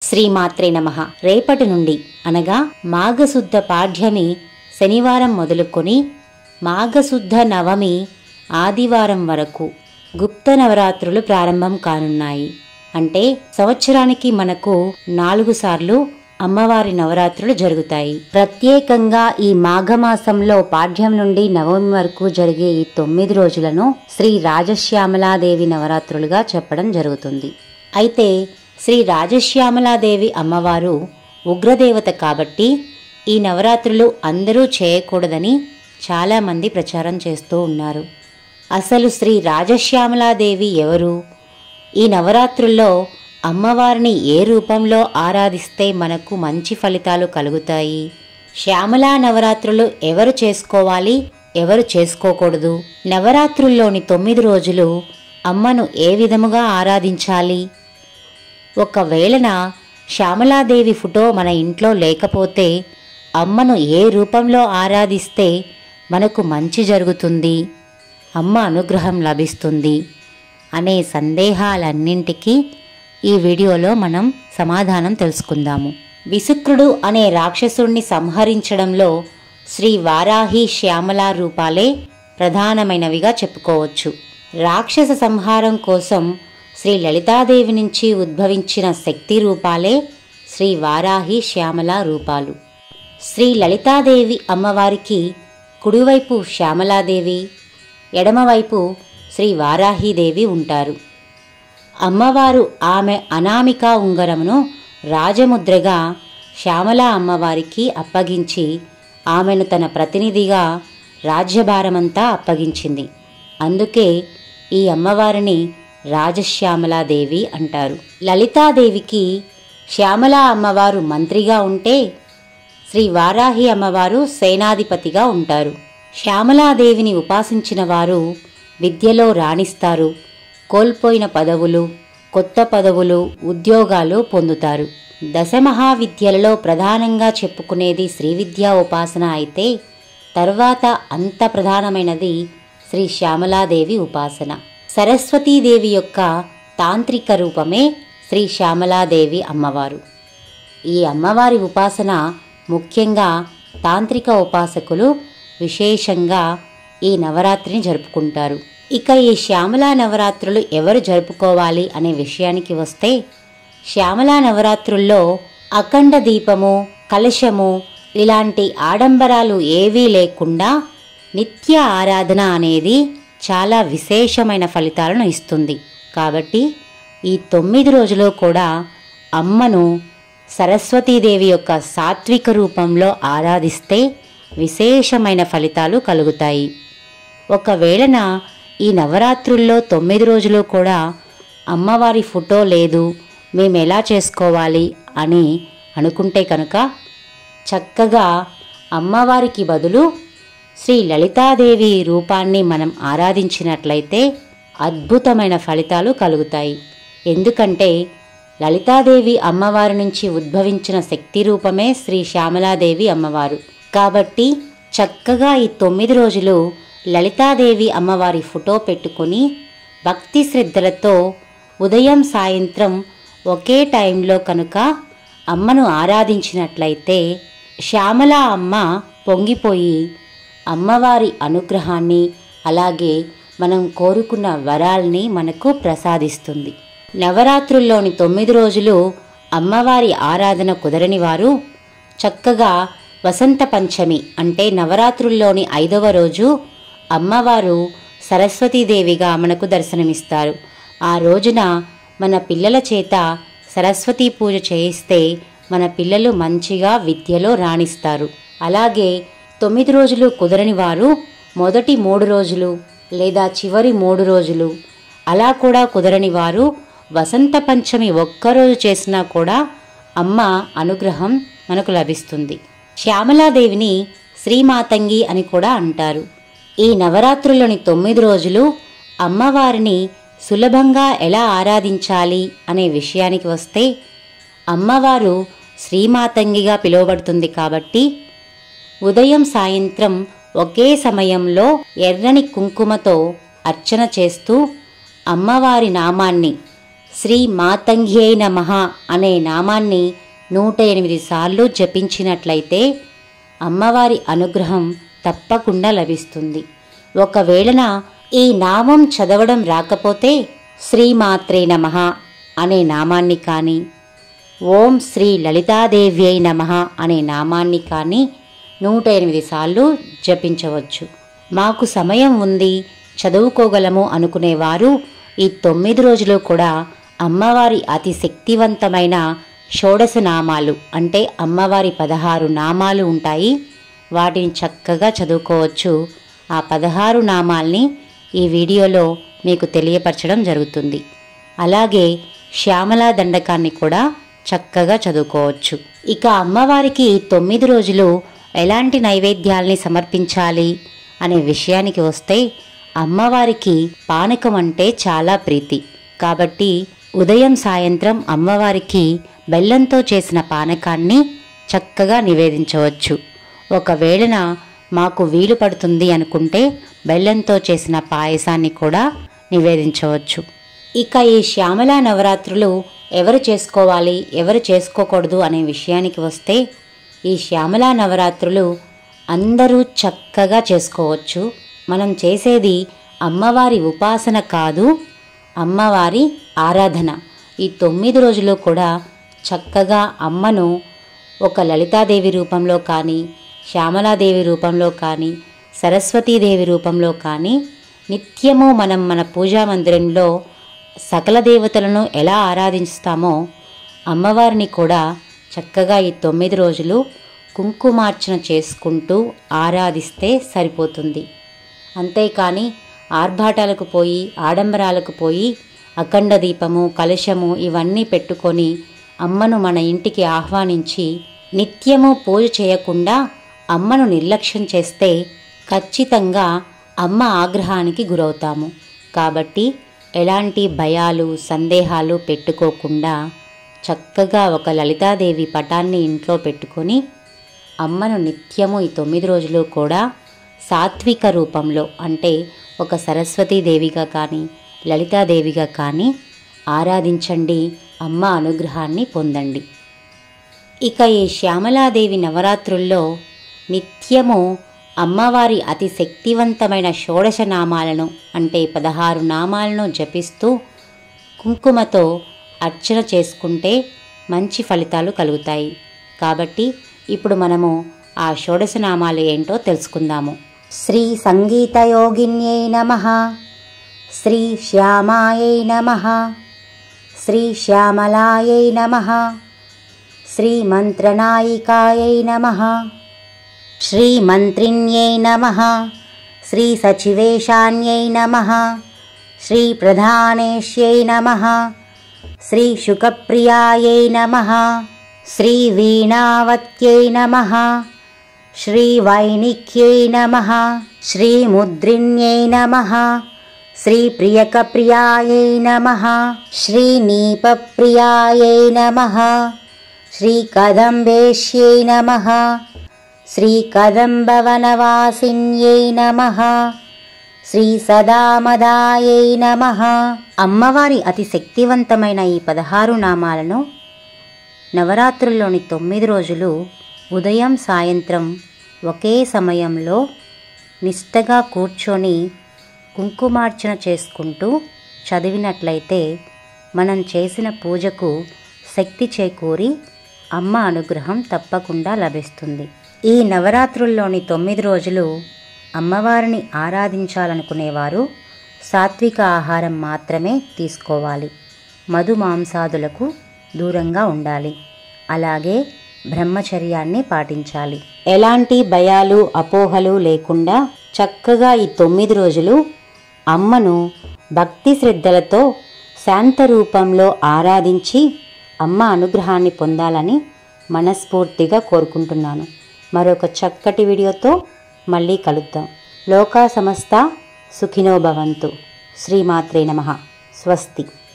శ్రీమాత్రే నమ రేపటి నుండి అనగా మాఘశుద్ధ పాఠ్యమి శనివారం మొదలుకొని మాఘశుద్ధ నవమి ఆదివారం వరకు గుప్త నవరాత్రులు ప్రారంభం కానున్నాయి అంటే సంవత్సరానికి మనకు నాలుగు సార్లు అమ్మవారి నవరాత్రులు జరుగుతాయి ప్రత్యేకంగా ఈ మాఘమాసంలో పాఠ్యం నుండి నవమి వరకు జరిగే ఈ తొమ్మిది రోజులను శ్రీ రాజశ్యామలాదేవి నవరాత్రులుగా చెప్పడం జరుగుతుంది అయితే శ్రీ రాజశ్యామలాదేవి అమ్మవారు ఉగ్రదేవత కాబట్టి ఈ నవరాత్రులు అందరూ చేయకూడదని చాలామంది ప్రచారం చేస్తూ ఉన్నారు అసలు శ్రీ రాజశ్యామలాదేవి ఎవరు ఈ నవరాత్రుల్లో అమ్మవారిని ఏ రూపంలో ఆరాధిస్తే మనకు మంచి ఫలితాలు కలుగుతాయి శ్యామలా నవరాత్రులు ఎవరు చేసుకోవాలి ఎవరు చేసుకోకూడదు నవరాత్రుల్లోని తొమ్మిది రోజులు అమ్మను ఏ విధముగా ఆరాధించాలి ఒకవేళన శ్యామలాదేవి ఫోటో మన ఇంట్లో లేకపోతే అమ్మను ఏ రూపంలో ఆరాధిస్తే మనకు మంచి జరుగుతుంది అమ్మ అనుగ్రహం లభిస్తుంది అనే సందేహాలన్నింటికీ ఈ వీడియోలో మనం సమాధానం తెలుసుకుందాము విసుక్రుడు అనే రాక్షసుణ్ణి సంహరించడంలో శ్రీ వారాహి శ్యామల రూపాలే ప్రధానమైనవిగా చెప్పుకోవచ్చు రాక్షస సంహారం కోసం శ్రీ లలితాదేవి నుంచి ఉద్భవించిన శక్తి రూపాలే శ్రీ వారాహి శ్యామల రూపాలు శ్రీ లలితాదేవి అమ్మవారికి కుడివైపు శ్యామలాదేవి ఎడమవైపు శ్రీ వారాహీదేవి ఉంటారు అమ్మవారు ఆమె అనామిక ఉంగరమును రాజముద్రగా శ్యామల అమ్మవారికి అప్పగించి ఆమెను తన ప్రతినిధిగా రాజ్యభారమంతా అప్పగించింది అందుకే ఈ అమ్మవారిని రాజశ్యామలాదేవి అంటారు లలితాదేవికి శ్యామల అమ్మవారు మంత్రిగా ఉంటే శ్రీ వారాహి అమ్మవారు సేనాధిపతిగా ఉంటారు శ్యామలాదేవిని ఉపాసించిన వారు విద్యలో రాణిస్తారు కోల్పోయిన పదవులు కొత్త పదవులు ఉద్యోగాలు పొందుతారు దశమహావిద్యలలో ప్రధానంగా చెప్పుకునేది శ్రీ విద్యా ఉపాసన అయితే తర్వాత అంత ప్రధానమైనది శ్రీ శ్యామలాదేవి ఉపాసన సరస్వతీదేవి యొక్క తాంత్రిక రూపమే శ్రీ శ్యామలాదేవి అమ్మవారు ఈ అమ్మవారి ఉపాసన ముఖ్యంగా తాంత్రిక ఉపాసకులు విశేషంగా ఈ నవరాత్రిని జరుపుకుంటారు ఇక ఈ శ్యామలా నవరాత్రులు ఎవరు జరుపుకోవాలి అనే విషయానికి వస్తే శ్యామలా నవరాత్రుల్లో అఖండ దీపము కలశము ఇలాంటి ఆడంబరాలు ఏవీ లేకుండా నిత్య ఆరాధన అనేది చాలా విశేషమైన ఫలితాలను ఇస్తుంది కాబట్టి ఈ తొమ్మిది రోజులు కూడా అమ్మను సరస్వతీదేవి యొక్క సాత్విక రూపంలో ఆరాధిస్తే విశేషమైన ఫలితాలు కలుగుతాయి ఒకవేళన ఈ నవరాత్రుల్లో తొమ్మిది రోజులు కూడా అమ్మవారి ఫోటో లేదు మేము ఎలా చేసుకోవాలి అని అనుకుంటే కనుక చక్కగా అమ్మవారికి బదులు శ్రీ లలితాదేవి రూపాన్ని మనం ఆరాధించినట్లయితే అద్భుతమైన ఫలితాలు కలుగుతాయి ఎందుకంటే లలితాదేవి అమ్మవారి నుంచి ఉద్భవించిన శక్తి రూపమే శ్రీ శ్యామలాదేవి అమ్మవారు కాబట్టి చక్కగా ఈ తొమ్మిది రోజులు లలితాదేవి అమ్మవారి ఫోటో పెట్టుకొని భక్తి శ్రద్ధలతో ఉదయం సాయంత్రం ఒకే టైంలో కనుక అమ్మను ఆరాధించినట్లయితే శ్యామల అమ్మ పొంగిపోయి అమ్మవారి అనుగ్రహాన్ని అలాగే మనం కోరుకున్న వరాల్ని మనకు ప్రసాదిస్తుంది నవరాత్రుల్లోని తొమ్మిది రోజులు అమ్మవారి ఆరాధన కుదరని వారు చక్కగా వసంత పంచమి అంటే నవరాత్రుల్లోని ఐదవ రోజు అమ్మవారు సరస్వతీదేవిగా మనకు దర్శనమిస్తారు ఆ రోజున మన పిల్లల చేత సరస్వతీ పూజ చేయిస్తే మన పిల్లలు మంచిగా విద్యలో రాణిస్తారు అలాగే తొమ్మిది రోజులు కుదరని వారు మొదటి మూడు రోజులు లేదా చివరి మూడు రోజులు అలా కూడా కుదరని వారు వసంత పంచమి ఒక్కరోజు చేసినా కూడా అమ్మ అనుగ్రహం మనకు లభిస్తుంది శ్యామలాదేవిని శ్రీమాతంగి అని కూడా అంటారు ఈ నవరాత్రుల్లోని తొమ్మిది రోజులు అమ్మవారిని సులభంగా ఎలా ఆరాధించాలి అనే విషయానికి వస్తే అమ్మవారు శ్రీమాతంగిగా పిలువబడుతుంది కాబట్టి ఉదయం సాయంత్రం ఒకే సమయంలో ఎర్రని కుంకుమతో అర్చన చేస్తూ అమ్మవారి నామాన్ని శ్రీ మాతంగ్యై నమః అనే నామాన్ని నూట ఎనిమిది సార్లు జపించినట్లయితే అమ్మవారి అనుగ్రహం తప్పకుండా లభిస్తుంది ఒకవేళన ఈ నామం చదవడం రాకపోతే శ్రీమాత్రే నమః అనే నామాన్ని కానీ ఓం శ్రీ లలితాదేవ్యై నమః అనే నామాన్ని కానీ నూట ఎనిమిది సార్లు జపించవచ్చు మాకు సమయం ఉంది చదువుకోగలము అనుకునేవారు ఈ తొమ్మిది రోజులు కూడా అమ్మవారి అతి శక్తివంతమైన షోడశ నామాలు అంటే అమ్మవారి పదహారు నామాలు ఉంటాయి వాటిని చక్కగా చదువుకోవచ్చు ఆ పదహారు నామాల్ని ఈ వీడియోలో మీకు తెలియపరచడం జరుగుతుంది అలాగే శ్యామలా దండకాన్ని కూడా చక్కగా చదువుకోవచ్చు ఇక అమ్మవారికి ఈ తొమ్మిది రోజులు ఎలాంటి నైవేద్యాల్ని సమర్పించాలి అనే విషయానికి వస్తే అమ్మవారికి పానకం అంటే చాలా ప్రీతి కాబట్టి ఉదయం సాయంత్రం అమ్మవారికి బెల్లంతో చేసిన పానకాన్ని చక్కగా నివేదించవచ్చు ఒకవేళన మాకు వీలు పడుతుంది అనుకుంటే బెల్లంతో చేసిన పాయసాన్ని కూడా నివేదించవచ్చు ఇక ఈ శ్యామలా నవరాత్రులు ఎవరు చేసుకోవాలి ఎవరు చేసుకోకూడదు అనే విషయానికి వస్తే ఈ శ్యామలా నవరాత్రులు అందరూ చక్కగా చేసుకోవచ్చు మనం చేసేది అమ్మవారి ఉపాసన కాదు అమ్మవారి ఆరాధన ఈ తొమ్మిది రోజులు కూడా చక్కగా అమ్మను ఒక లలితాదేవి రూపంలో కానీ శ్యామలాదేవి రూపంలో కానీ సరస్వతీదేవి రూపంలో కానీ నిత్యము మనం మన పూజా మందిరంలో సకల దేవతలను ఎలా ఆరాధిస్తామో అమ్మవారిని కూడా చక్కగా ఈ తొమ్మిది రోజులు కుంకుమార్చన చేసుకుంటూ ఆరాధిస్తే సరిపోతుంది అంతేకాని ఆర్భాటాలకు పోయి ఆడంబరాలకు పోయి అఖండ దీపము కలశము ఇవన్నీ పెట్టుకొని అమ్మను మన ఇంటికి ఆహ్వానించి నిత్యము పూజ చేయకుండా అమ్మను నిర్లక్ష్యం చేస్తే ఖచ్చితంగా అమ్మ ఆగ్రహానికి గురవుతాము కాబట్టి ఎలాంటి భయాలు సందేహాలు పెట్టుకోకుండా చక్కగా ఒక లలితాదేవి పటాన్ని ఇంట్లో పెట్టుకొని అమ్మను నిత్యము ఈ తొమ్మిది రోజులు కూడా సాత్విక రూపంలో అంటే ఒక సరస్వతీదేవిగా కానీ లలితాదేవిగా కానీ ఆరాధించండి అమ్మ అనుగ్రహాన్ని పొందండి ఇక ఈ శ్యామలాదేవి నవరాత్రుల్లో నిత్యము అమ్మవారి అతి శక్తివంతమైన షోడశ నామాలను అంటే పదహారు నామాలను జపిస్తూ కుంకుమతో అర్చన చేసుకుంటే మంచి ఫలితాలు కలుగుతాయి కాబట్టి ఇప్పుడు మనము ఆ షోడశ నామాలు ఏంటో తెలుసుకుందాము శ్రీ సంగీతయోగిన్యై నమ శ్రీ శ్యామాయై నమ శ్రీ శ్యామలాయై నమ శ్రీ మంత్రనాయికాయై నమ శ్రీమంత్రిణ్యై నమ శ్రీ సచివేశాన్యై నమ శ్రీ ప్రధానేష్యై నమ శ్రీ శుకప్రియాయై నమ శ్రీ వీణావత్యై నమ శ్రీ వైణిక్యై నమ శ్రీ ముద్రిణ్యై నమ శ్రీ ప్రియకప్రియాయై నమ శ్రీ నీపప్రియాయై నమ శ్రీ కదంబేష్యై నమ శ్రీ కదంబవనవాసిన్యై నమ శ్రీ సదామదాయై నమ అమ్మవారి అతి శక్తివంతమైన ఈ పదహారు నామాలను నవరాత్రుల్లోని తొమ్మిది రోజులు ఉదయం సాయంత్రం ఒకే సమయంలో నిష్టగా కూర్చొని కుంకుమార్చన చేసుకుంటూ చదివినట్లయితే మనం చేసిన పూజకు శక్తి చేకూరి అమ్మ అనుగ్రహం తప్పకుండా లభిస్తుంది ఈ నవరాత్రుల్లోని తొమ్మిది రోజులు అమ్మవారిని ఆరాధించాలనుకునేవారు సాత్విక ఆహారం మాత్రమే తీసుకోవాలి మధు మాంసాదులకు దూరంగా ఉండాలి అలాగే బ్రహ్మచర్యాన్ని పాటించాలి ఎలాంటి భయాలు అపోహలు లేకుండా చక్కగా ఈ తొమ్మిది రోజులు అమ్మను భక్తి శ్రద్ధలతో శాంత రూపంలో ఆరాధించి అమ్మ అనుగ్రహాన్ని పొందాలని మనస్ఫూర్తిగా కోరుకుంటున్నాను మరొక చక్కటి వీడియోతో మళ్ళీ కలుద్దాం లోకా సమస్త సుఖినో భవంతు శ్రీమాత్రే నమ స్వస్తి